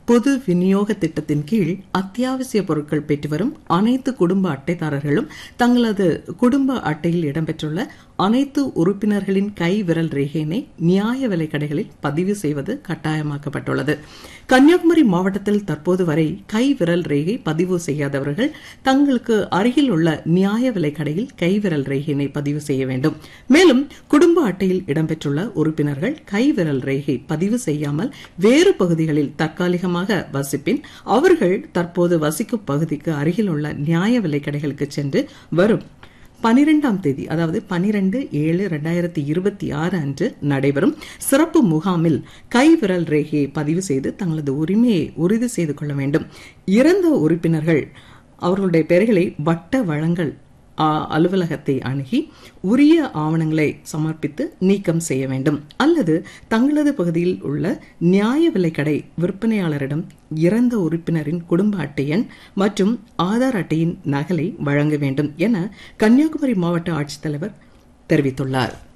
பொது விநியோக திட்டத்தின் கீழ் அத்தியாவசிய பொருட்கள் பெற்று வரும் அனைத்து குடும்ப அட்டைதாரர்களும் தங்களது குடும்ப அட்டையில் இடம்பெற்றுள்ள அனைத்து உறுப்பினர்களின் கை விரல் ரேகையினை நியாய விலை கடைகளில் பதிவு செய்வது கட்டாயமாக்கப்பட்டுள்ளது கன்னியாகுமரி மாவட்டத்தில் தற்போது வரை கை விரல் ரேகை பதிவு செய்யாதவர்கள் தங்களுக்கு அருகில் உள்ள நியாய விலை கடையில் கை விரல் ரேகையினை பதிவு செய்ய வேண்டும் மேலும் குடும்ப அட்டையில் இடம்பெற்றுள்ள உறுப்பினர்கள் கை விரல் ரேகை பதிவு செய்யாமல் வேறு பகுதிகளில் தற்காலிகமாக வசிப்பின் அவர்கள் தற்போது வசிக்கும் பகுதிக்கு அருகில் உள்ள நியாய விலை கடைகளுக்கு சென்று வரும் பனிரெண்டாம் தேதி அதாவது பனிரெண்டு ஏழு ரெண்டாயிரத்தி இருபத்தி ஆறு அன்று நடைபெறும் சிறப்பு முகாமில் கைவிரல் ரேகையை பதிவு செய்து தங்களது உரிமையை உறுதி செய்து கொள்ள வேண்டும் இறந்த உறுப்பினர்கள் அவர்களுடைய பெயர்களை வட்ட வழங்கல் அலுவலகத்தை அணுகி உரிய ஆவணங்களை சமர்ப்பித்து நீக்கம் செய்ய வேண்டும் அல்லது தங்களது பகுதியில் உள்ள நியாய விலைக்கடை விற்பனையாளரிடம் இறந்த உறுப்பினரின் குடும்ப அட்டை எண் மற்றும் ஆதார் அட்டையின் நகலை வழங்க வேண்டும் என கன்னியாகுமரி மாவட்ட ஆட்சித்தலைவர் தெரிவித்துள்ளார்